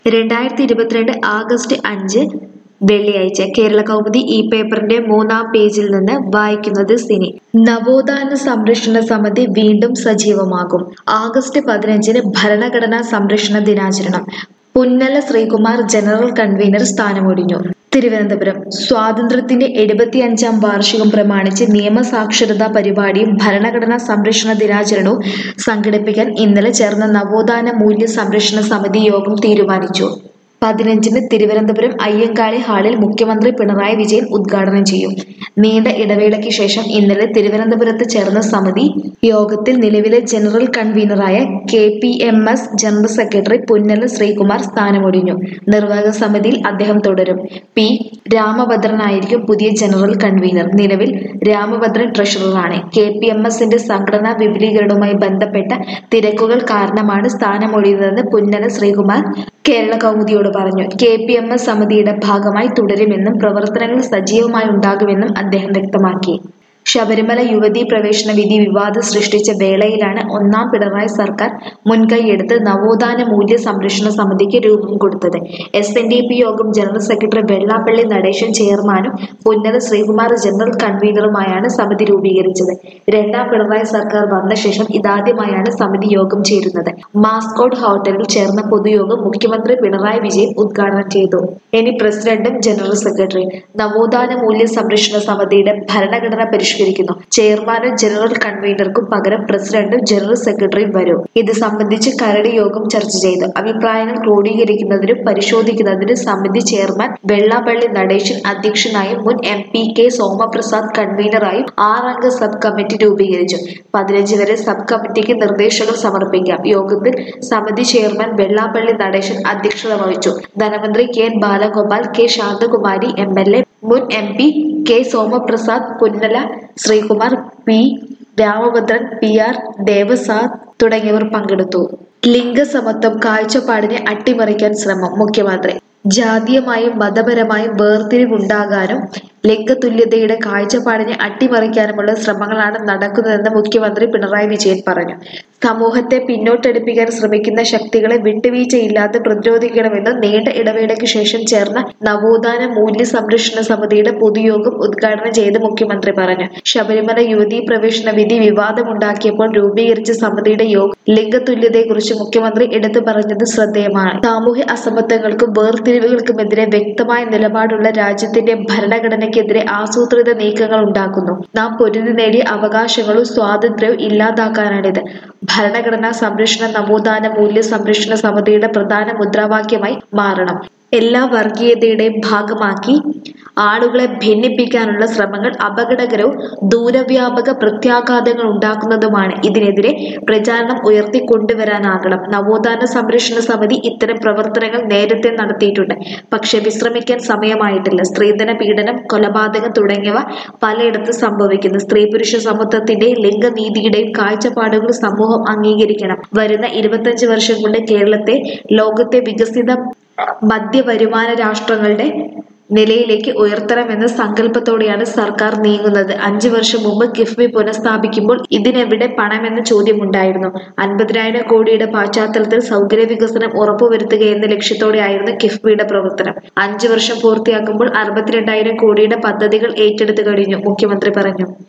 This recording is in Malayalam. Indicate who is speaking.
Speaker 1: രണ്ടായിരത്തി ഇരുപത്തിരണ്ട് ആഗസ്റ്റ് അഞ്ച് വെള്ളിയാഴ്ച കേരള കൗമുദി ഈ പേപ്പറിന്റെ മൂന്നാം പേജിൽ നിന്ന് വായിക്കുന്നത് സിനി നവോത്ഥാന സംരക്ഷണ സമിതി വീണ്ടും സജീവമാകും ആഗസ്റ്റ് പതിനഞ്ചിന് ഭരണഘടനാ സംരക്ഷണ ദിനാചരണം പുന്നല ശ്രീകുമാർ ജനറൽ കൺവീനർ സ്ഥാനമൊഴിഞ്ഞു തിരുവനന്തപുരം സ്വാതന്ത്ര്യത്തിന്റെ എഴുപത്തിയഞ്ചാം വാർഷികം പ്രമാണിച്ച് നിയമസാക്ഷരതാ പരിപാടിയും ഭരണഘടനാ സംരക്ഷണ ദിനാചരണവും സംഘടിപ്പിക്കാൻ ഇന്നലെ ചേർന്ന നവോത്ഥാന മൂല്യ സംരക്ഷണ സമിതി യോഗം തീരുമാനിച്ചു പതിനഞ്ചിന് തിരുവനന്തപുരം അയ്യങ്കാളി ഹാളിൽ മുഖ്യമന്ത്രി പിണറായി വിജയൻ ഉദ്ഘാടനം ചെയ്യും നീണ്ട ഇടവേളയ്ക്ക് ശേഷം ഇന്നലെ തിരുവനന്തപുരത്ത് ചേർന്ന സമിതി യോഗത്തിൽ നിലവിലെ ജനറൽ കൺവീനറായ K P M S general secretary Punnala Sreekumar സ്ഥാനമൊഴിഞ്ഞു നിർവാഹക സമിതിയിൽ അദ്ദേഹം തുടരും പി രാമഭദ്രനായിരിക്കും പുതിയ ജനറൽ കൺവീനർ നിലവിൽ രാമഭദ്രൻ ട്രഷററാണ് കെ പി എം എസിന്റെ സംഘടനാ വിപുലീകരണവുമായി ബന്ധപ്പെട്ട തിരക്കുകൾ കാരണമാണ് സ്ഥാനമൊഴിയുന്നതെന്ന് പുന്നല ശ്രീകുമാർ കേരള കൗമുദിയോട് പറഞ്ഞു കെ പി എം എസ് സമിതിയുടെ ഭാഗമായി തുടരുമെന്നും പ്രവർത്തനങ്ങൾ സജീവമായി ഉണ്ടാകുമെന്നും അദ്ദേഹം വ്യക്തമാക്കി ശബരിമല യുവതീ പ്രവേശന വിധി വിവാദം സൃഷ്ടിച്ച വേളയിലാണ് ഒന്നാം പിണറായി സർക്കാർ മുൻകൈയെടുത്ത് നവോത്ഥാന മൂല്യ സംരക്ഷണ സമിതിക്ക് രൂപം കൊടുത്തത് എസ് എൻ ഡി പി യോഗം ജനറൽ സെക്രട്ടറി വെള്ളാപ്പള്ളി നടേശൻ ചെയർമാനും പുന്നല ശ്രീകുമാർ ജനറൽ കൺവീനറുമായാണ് സമിതി രൂപീകരിച്ചത് രണ്ടാം പിണറായി സർക്കാർ വന്ന ശേഷം ഇതാദ്യമായാണ് സമിതി യോഗം ചേരുന്നത് മാസ്കോട്ട് ഹോട്ടലിൽ ചേർന്ന പൊതുയോഗം മുഖ്യമന്ത്രി പിണറായി വിജയൻ ഉദ്ഘാടനം ചെയ്തു ഇനി പ്രസിഡന്റും ജനറൽ സെക്രട്ടറി നവോത്ഥാന മൂല്യ സംരക്ഷണ സമിതിയുടെ ഭരണഘടന പരിഷ്കരിക്കുന്നു ചെയർമാനും ജനറൽ കൺവീനർക്കും പകരം പ്രസിഡന്റും ജനറൽ സെക്രട്ടറിയും വരും ഇത് സംബന്ധിച്ച് കരട് യോഗം ചർച്ച ചെയ്തു അഭിപ്രായങ്ങൾ ക്രോഡീകരിക്കുന്നതിനും പരിശോധിക്കുന്നതിനും സമിതി ചെയർമാൻ വെള്ളാപ്പള്ളി നടേശൻ അധ്യക്ഷനായും മുൻ എം പി കെ സോമപ്രസാദ് കൺവീനറായും ആറംഗ സബ് കമ്മിറ്റി രൂപീകരിച്ചു പതിനഞ്ച് വരെ സബ് കമ്മിറ്റിക്ക് നിർദ്ദേശങ്ങൾ സമർപ്പിക്കാം യോഗത്തിൽ സമിതി ചെയർമാൻ വെള്ളാപ്പള്ളി നടേശൻ അധ്യക്ഷത വഹിച്ചു ധനമന്ത്രി K N Balagopal K Santhakumari M L A മുൻ M P K Somaprasad Punnala Sreekumar P Ramabhadran P R Devasad തുടങ്ങിയവർ പങ്കെടുത്തു ലിംഗസമത്വം കാഴ്ചപ്പാടിനെ അട്ടിമറിക്കാൻ ശ്രമം മുഖ്യമന്ത്രി ജാതീയമായും മതപരമായും വേർതിരിവുണ്ടാകാനും ലിംഗതുല്യതയുടെ കാഴ്ചപ്പാടിനെ അട്ടിമറിക്കാനുമുള്ള ശ്രമങ്ങളാണ് നടക്കുന്നതെന്ന് മുഖ്യമന്ത്രി പിണറായി വിജയൻ പറഞ്ഞു സമൂഹത്തെ പിന്നോട്ടടിപ്പിക്കാൻ ശ്രമിക്കുന്ന ശക്തികളെ വിട്ടുവീഴ്ചയില്ലാതെ പ്രതിരോധിക്കണമെന്ന് നീണ്ട ഇടവേളയ്ക്ക് ശേഷം ചേർന്ന നവോത്ഥാന മൂല്യ സംരക്ഷണ സമിതിയുടെ പൊതുയോഗം ഉദ്ഘാടനം ചെയ്ത് മുഖ്യമന്ത്രി പറഞ്ഞു ശബരിമല യുവതീ പ്രവേശന വിധി വിവാദമുണ്ടാക്കിയപ്പോൾ രൂപീകരിച്ച സമിതിയുടെ യോഗം ലിംഗതുല്യതയെക്കുറിച്ച് മുഖ്യമന്ത്രി എടുത്തു പറഞ്ഞത് ശ്രദ്ധേയമാണ് സാമൂഹ്യ അസമത്വങ്ങൾക്കും വേർതിരിവുകൾക്കുമെതിരെ വ്യക്തമായ നിലപാടുള്ള രാജ്യത്തിന്റെ ഭരണഘടനയ്ക്കെതിരെ ആസൂത്രിത നീക്കങ്ങൾ ഉണ്ടാക്കുന്നു നാം പൊരുതി നേടിയ അവകാശങ്ങളും സ്വാതന്ത്ര്യവും ഇല്ലാതാക്കാനാണിത് ഭരണഘടനാ സംരക്ഷണ നവോത്ഥാന മൂല്യ സംരക്ഷണ സമിതിയുടെ പ്രധാന മുദ്രാവാക്യമായി മാറണം എല്ലാ വർഗീയതയുടെയും ഭാഗമാക്കി ആളുകളെ ഭിന്നിപ്പിക്കാനുള്ള ശ്രമങ്ങൾ അപകടകരവും ദൂരവ്യാപക പ്രത്യാഘാതങ്ങൾ ഉണ്ടാക്കുന്നതുമാണ് ഇതിനെതിരെ പ്രചാരണം ഉയർത്തിക്കൊണ്ടുവരാനാകണം നവോത്ഥാന സംരക്ഷണ സമിതി ഇത്തരം പ്രവർത്തനങ്ങൾ നേരത്തെ നടത്തിയിട്ടുണ്ട് പക്ഷെ വിശ്രമിക്കാൻ സമയമായിട്ടില്ല സ്ത്രീധന പീഡനം കൊലപാതകം തുടങ്ങിയവ പലയിടത്തും സംഭവിക്കുന്നു സ്ത്രീ പുരുഷ സമത്വത്തിന്റെയും ലിംഗനീതിയുടെയും കാഴ്ചപ്പാടുകൾ സമൂഹം അംഗീകരിക്കണം വരുന്ന ഇരുപത്തഞ്ച് വർഷം കൊണ്ട് കേരളത്തെ ലോകത്തെ വികസിത മധ്യവരുമാന രാഷ്ട്രങ്ങളുടെ നിലയിലേക്ക് ഉയർത്തണമെന്ന സങ്കല്പത്തോടെയാണ് സർക്കാർ നീങ്ങുന്നത് അഞ്ചു വർഷം മുമ്പ് കിഫ്ബി പുനഃസ്ഥാപിക്കുമ്പോൾ ഇതിനെവിടെ പണമെന്ന ചോദ്യമുണ്ടായിരുന്നു അൻപതിനായിരം കോടിയുടെ പശ്ചാത്തലത്തിൽ സൗകര്യ വികസനം ഉറപ്പുവരുത്തുക എന്ന ലക്ഷ്യത്തോടെയായിരുന്നു കിഫ്ബിയുടെ പ്രവർത്തനം അഞ്ചു വർഷം പൂർത്തിയാക്കുമ്പോൾ അറുപത്തിരണ്ടായിരം കോടിയുടെ പദ്ധതികൾ ഏറ്റെടുത്തു കഴിഞ്ഞു മുഖ്യമന്ത്രി പറഞ്ഞു